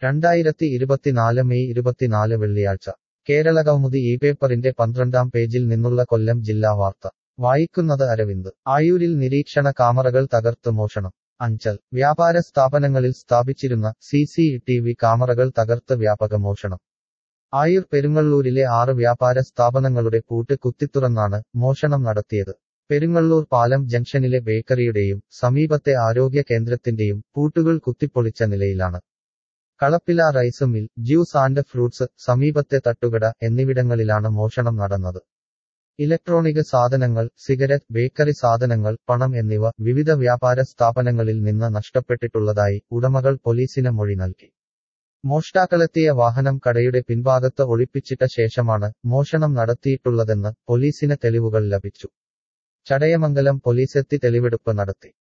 രണ്ടായിരത്തി ഇരുപത്തിനാല് മെയ് ഇരുപത്തിനാല് വെള്ളിയാഴ്ച കേരള കൗമുദി ഈ പേപ്പറിന്റെ പന്ത്രണ്ടാം പേജിൽ നിന്നുള്ള കൊല്ലം ജില്ലാ വാർത്ത വായിക്കുന്നത് അരവിന്ദ് ആയൂരിൽ നിരീക്ഷണ കാമറകൾ തകർത്ത് മോഷണം അഞ്ചൽ വ്യാപാര സ്ഥാപനങ്ങളിൽ സ്ഥാപിച്ചിരുന്ന സി സി ടി വി കാമറകൾ തകർത്ത് വ്യാപക മോഷണം ആയൂർ പെരുങ്ങള്ളൂരിലെ ആറ് വ്യാപാര സ്ഥാപനങ്ങളുടെ പൂട്ട് കുത്തിത്തുറന്നാണ് മോഷണം നടത്തിയത് പെരുങ്ങള്ളൂർ പാലം ജംഗ്ഷനിലെ ബേക്കറിയുടെയും സമീപത്തെ ആരോഗ്യ കേന്ദ്രത്തിന്റെയും പൂട്ടുകൾ കുത്തിപ്പൊളിച്ച നിലയിലാണ് Kalappila rice mill juice and fruits സമീപത്തെ തട്ടുകട എന്നിവിടങ്ങളിലാണ് മോഷണം നടന്നത് ഇലക്ട്രോണിക് സാധനങ്ങൾ സിഗരറ്റ് ബേക്കറി സാധനങ്ങൾ പണം എന്നിവ വിവിധ വ്യാപാര സ്ഥാപനങ്ങളിൽ നിന്ന് നഷ്ടപ്പെട്ടിട്ടുള്ളതായി ഉടമകൾ പോലീസിന് മൊഴി നൽകി മോഷ്ടാക്കളെത്തിയ വാഹനം കടയുടെ പിൻഭാഗത്ത് ഒളിപ്പിച്ചിട്ട ശേഷമാണ് മോഷണം നടത്തിയിട്ടുള്ളതെന്ന് പോലീസിന് തെളിവുകൾ ലഭിച്ചു ചടയമംഗലം പോലീസെത്തി തെളിവെടുപ്പ് നടത്തി